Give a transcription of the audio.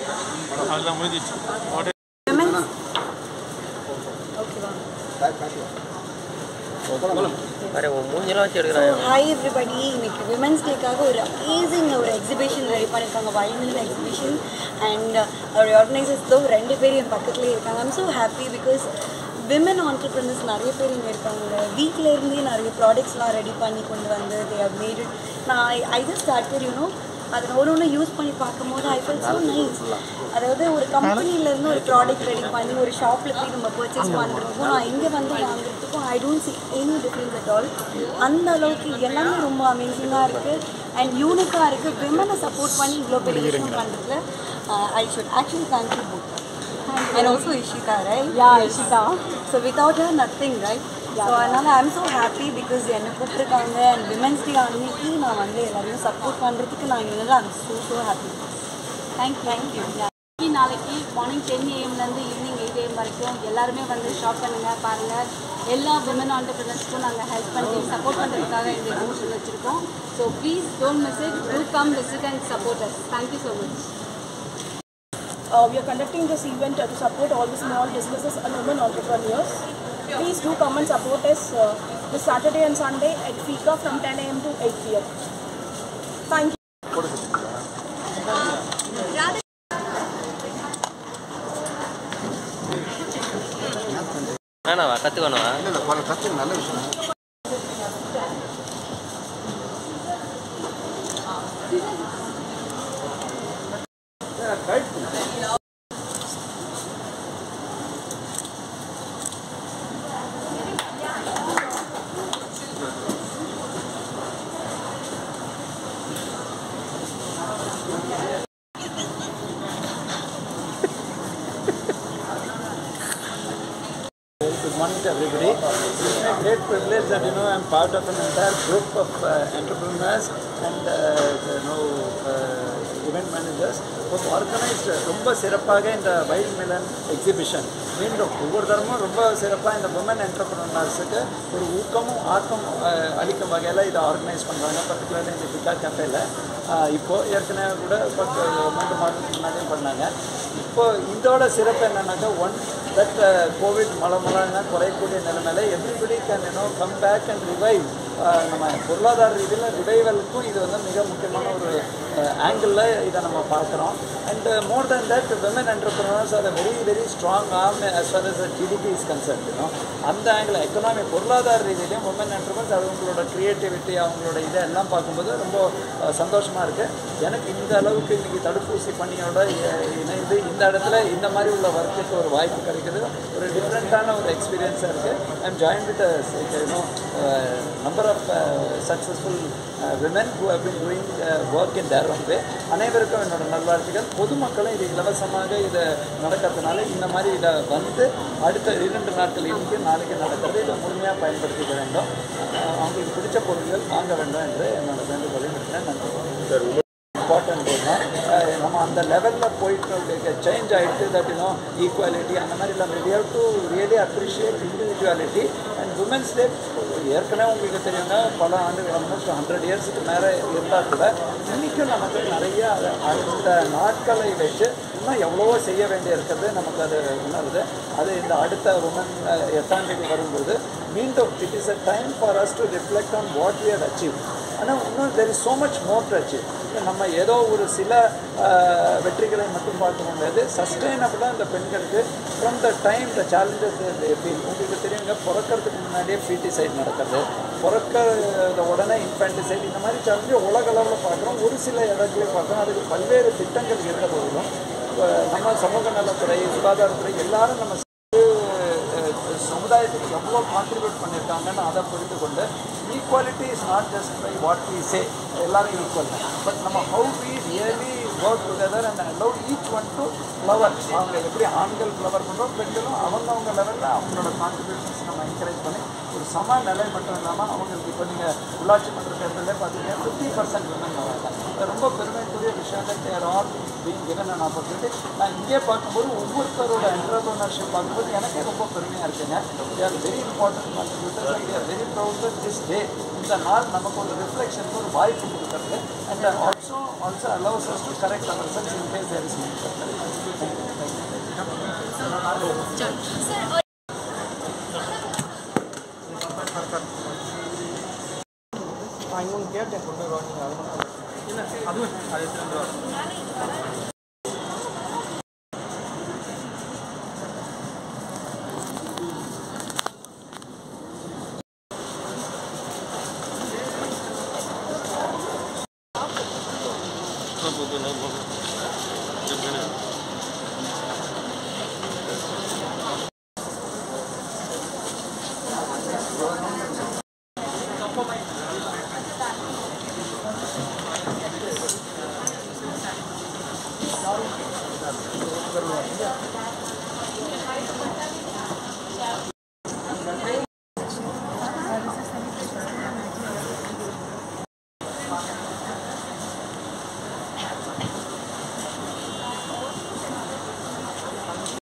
அதெல்லாம் முடிஞ்சிச்சு உடனே விமன்ஸ் ஓகேவா அரே உன் மூஞ்செல்லாம் வச்சு எடுக்கிறான் ஹாய் எவ்ரிபடி இன்னைக்கு விமன்ஸ் டேக்காக ஒரு அமேசிங் ஒரு எக்ஸிபிஷன் ரெடி பண்ணியிருக்காங்க வைமன் எக்ஸிபிஷன் அண்ட் அவருடைய ஆர்கனைசர்ஸ் தான் ரெண்டு பேர் என் பக்கத்துலேயே இருக்காங்க I'm so happy because women entrepreneurs நிறைய பேர் இங்கே இருக்காங்க வீட்டில் இருந்தே நிறைய ப்ராடக்ட்ஸ்லாம் ரெடி பண்ணி கொண்டு வந்து தே ஹவ் மேட் இட் நான் ஐ ஜஸ்ட் ஸ்டார்டட் யூனோ அதை ஒரு ஒன்று யூஸ் பண்ணி பார்க்கும்போது ஐ ஃபெல் ஸோ நைஸ் அதாவது ஒரு கம்பெனிலேருந்து ஒரு ப்ராடக்ட் ரெடி பண்ணி ஒரு ஷாப்பில் போய் நம்ம பர்ச்சேஸ் பண்ணுறதுக்கும் நான் இங்கே வந்து வாங்குறதுக்கும் I don't see any difference at all அந்த அளவுக்கு எல்லாமே ரொம்ப அமேசிங்காக இருக்குது அண்ட் யூனிக்காக இருக்குது விமனை சப்போர்ட் பண்ணி இவ்வளோ பெரிய விஷயம் பண்ணுறதுல I should actually thank you book and also Ishita right yeah Ishita so without her nothing right so அதனால் I am so happy because என்னை கூப்பிட்டுருக்காங்க அண்ட் விமன்ஸ் டே அன்னைக்கு நான் வந்து எல்லாரையும் சப்போர்ட் பண்ணுறதுக்கு நான் இங்கே I am so so happy thank you thank you நாளைக்கு நாளைக்கு மார்னிங் டென் ஏஎம்லேருந்து ஈவினிங் எயிட் ஏஎம் வரைக்கும் எல்லாருமே வந்து ஷாப் பண்ணுங்கள் பாருங்கள் எல்லா விமன் ஆண்டர்பிரினர்ஸ்க்கும் நாங்கள் ஹெல்ப் பண்ணி சப்போர்ட் பண்ணுறதுக்காக இந்த எக்ஸிபிஷன் வச்சுருக்கோம் so please don't miss it to come visit and support us thank you so much Uh, we are conducting this event uh, to support all the small businesses and women entrepreneurs. Please do come and support us uh, this Saturday and Sunday at FICA from 10 a.m. to 8 p.m. Thank you. வேணாவா கற்றுக்கணுவா இல்லை இல்லை பல கற்று நல்ல விஷயம் Good morning to everybody. It's my great privilege that you know I'm part of an entire group of uh, entrepreneurs and uh, you know uh, event managers who have organized ரொம்ப சிறப்பாக இந்த வைல்ட் மிலன் எக்ஸிபிஷன் மீண்டும் ஒவ்வொரு தரமும் ரொம்ப சிறப்பாக இந்த woman என்டர்பிரினர்ஸுக்கு ஒரு ஊக்கமும் ஆக்கம் uh, அளிக்கும் வகையில் இதை ஆர்கனைஸ் பண்ணுறாங்க பர்டிகுலர்லி இந்த பிகா கேஃபேல இப்போது ஏற்கனவே கூட பத்து மூன்று மாதத்துக்கு முன்னாடியும் பண்ணாங்க இப்போ இதோட சிறப்பு என்னன்னாக்கா ஒன் தட் கோவிட் மழை மழைன்னா குறையக்கூடிய நிலைமையில everybody can you know come back and revive நம்ம பொருளாதார ரீதியில் ரிவைவலுக்கும் இது வந்து மிக முக்கியமான ஒரு ஆங்கிளில் இதை நம்ம பார்க்குறோம் and more then that women entrepreneurs are very very strong arm as far as GDP is concern அந்த ஆங்கிள் எக்கனாமி பொருளாதார ரீதியிலையும் உமன் என்டர்பிரினர்ஸ் அவங்களோட க்ரியேட்டிவிட்டி அவங்களோட இதை எல்லாம் பார்க்கும்போது ரொம்ப அஹ், சந்தோஷமா இருக்கு எனக்கு இந்த அளவுக்கு இன்னைக்கு தடுப்பூசி பணியோட இ- இணைந்து இந்த இடத்துல இந்த மாதிரி உள்ள ஒர்க்குக்கு ஒரு வாய்ப்பு கிடைக்குது ஒரு டிஃப்ரெண்ட்டான ஒரு எக்ஸ்பீரியன்ஸாக இருக்குது I'm join with you know number of successful women who have been doing uh, work in their own way அனைவருக்கும் என்னோட நல்வாழ்த்துக்கள் பொதுமக்களும் இது இலவசமாக இதை நடக்கிறதுனால இந்த மாதிரி இதை வந்து அடுத்த இரண்டு நாட்கள் இன்னைக்கு நாளைக்கு நடக்கிறது இதை முழுமையாக பயன்படுத்திக்க வேண்டும் அஹ் அவங்களுக்கு பிடிச்ச பொருட்கள் வாங்க வேண்டும் என்று என்னோட வேண்டுகோளை விடுறேன் நன்றி இம்பார்ட்டன்ட் நம்ம அந்த லெவலில் போயிட்டு சேஞ்ச் ஆகிட்டு தட் யூனோ ஈக்குவாலிட்டி அந்த மாதிரி இல்லாமல் we have to really appreciate individuality and women's day ஏற்கனவே உங்களுக்கு தெரியுங்க பல ஆண்டுகள் ஆல்மோஸ்ட் ஹண்ட்ரட் இயர்ஸுக்கு மேலே இருந்தால் கூட இன்றைக்கும் நமக்கு நிறைய அது- அந்த நாட்களை வச்சு இன்னும் எவ்வளவோ செய்ய வேண்டி இருக்கிறது நமக்கு அது உணருது அது இந்த அடுத்த உமன் எட்டாம் தேதி வரும்போது மீண்டும் it is a time for us to reflect on what we have achieve ஆனால் இன்னும் there is so much more to achieve நம்ம ஏதோ ஒரு சில ஆஹ், வெற்றிகளை மட்டும் பார்க்க முடியாது சஸ்டைனபிளாக இந்த பெண்களுக்கு from the time the challenges உங்களுக்கு தெரியுங்க பிறக்கிறதுக்கு முன்னாடியே பிடி சைட் நடக்கிறது பிறக்கிறத உடனே இன்ஃபேன்டிசைட் இந்த மாதிரி சேலஞ்சு உலக அளவில் பார்க்குறோம் ஒரு சில இடங்களையும் பார்க்குறோம் அதுக்கு பல்வேறு திட்டங்கள் இருந்த போதிலும் இப்ப நம்ம சமூக நலத்துறை சுகாதாரத்துறை எல்லாரும் நம்ம அஹ் சமுதாயத்துக்கு எவ்வளோ கான்ட்ரிபியூட் பண்ணியிருக்காங்கன்னு அதை புரிந்து கொண்டு equality is not just by what we say எல்லாரும் ஈக்குவல் பட் நம்ம how we really work together and allow each one to flower அவங்க எப்படி ஆண்கள் ஃப்ளவர் பண்ணுறோம் பெண்களும் அவங்கவுங்க லெவலில் அவங்களோட கான்ட்ரிபியூஷன்ஸ் நம்ம என்கரேஜ் பண்ணி ஒரு சம நிலை மட்டும் இல்லாமல் அவங்களுக்கு இப்போ நீங்கள் உள்ளாட்சி மன்ற தேர்தலே பார்த்தீங்கன்னா ஃபிஃப்டி பர்சன்ட் விமன் வராங்க இது ரொம்ப பெருமைக்குரிய விஷயம் there all being given an opportunity நான் இங்கே பார்க்கும்போது ஒவ்வொருத்தரோட என்டர்பிரினர்ஷிப் பார்க்கும்போது எனக்கே ரொம்ப பெருமையாக இருக்குங்க are very important contributors and are very proud that this day இந்த நாள் நமக்கு ஒரு ரிஃப்ளெக்ஷனுக்கு ஒரு வாய்ப்பு கொடுக்குறது and also also allows us to correct ourselves in case there is போகுது நான் போகுது